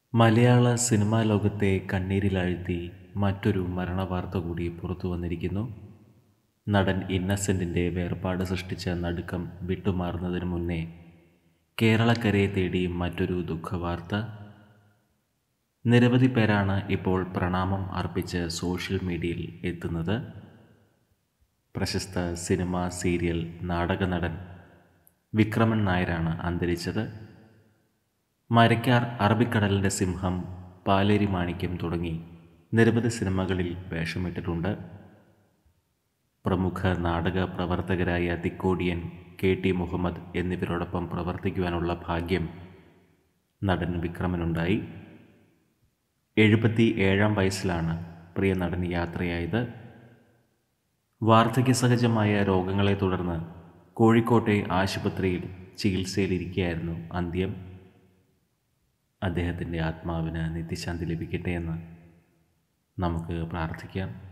മലയാള സിനിമാ ലോകത്തെ കണ്ണീരിലാഴ്ത്തി മറ്റൊരു മരണവാർത്ത കൂടി പുറത്തു വന്നിരിക്കുന്നു നടൻ ഇന്നസെൻറ്റിൻ്റെ വേർപാട് സൃഷ്ടിച്ച നടുക്കം വിട്ടുമാറുന്നതിന് മുന്നേ കേരളക്കരയെ തേടി മറ്റൊരു ദുഃഖവാർത്ത നിരവധി പേരാണ് ഇപ്പോൾ പ്രണാമം അർപ്പിച്ച് സോഷ്യൽ മീഡിയയിൽ എത്തുന്നത് പ്രശസ്ത സിനിമ സീരിയൽ നാടക നടൻ വിക്രമൻ നായരാണ് അന്തരിച്ചത് മരക്കാർ അറബിക്കടലിൻ്റെ സിംഹം പാലേരി മാണിക്യം തുടങ്ങി നിരവധി സിനിമകളിൽ വേഷമിട്ടിട്ടുണ്ട് പ്രമുഖ നാടക പ്രവർത്തകരായ തിക്കോടിയൻ കെ ടി മുഹമ്മദ് എന്നിവരോടൊപ്പം പ്രവർത്തിക്കുവാനുള്ള ഭാഗ്യം നടൻ വിക്രമനുണ്ടായി എഴുപത്തി ഏഴാം വയസ്സിലാണ് പ്രിയ നടൻ യാത്രയായത് വാർദ്ധക്യസഹജമായ രോഗങ്ങളെ തുടർന്ന് കോഴിക്കോട്ടെ ആശുപത്രിയിൽ ചികിത്സയിലിരിക്കുകയായിരുന്നു അന്ത്യം അദ്ദേഹത്തിൻ്റെ ആത്മാവിന് നിത്യശാന്തി ലഭിക്കട്ടെ എന്ന് നമുക്ക് പ്രാർത്ഥിക്കാം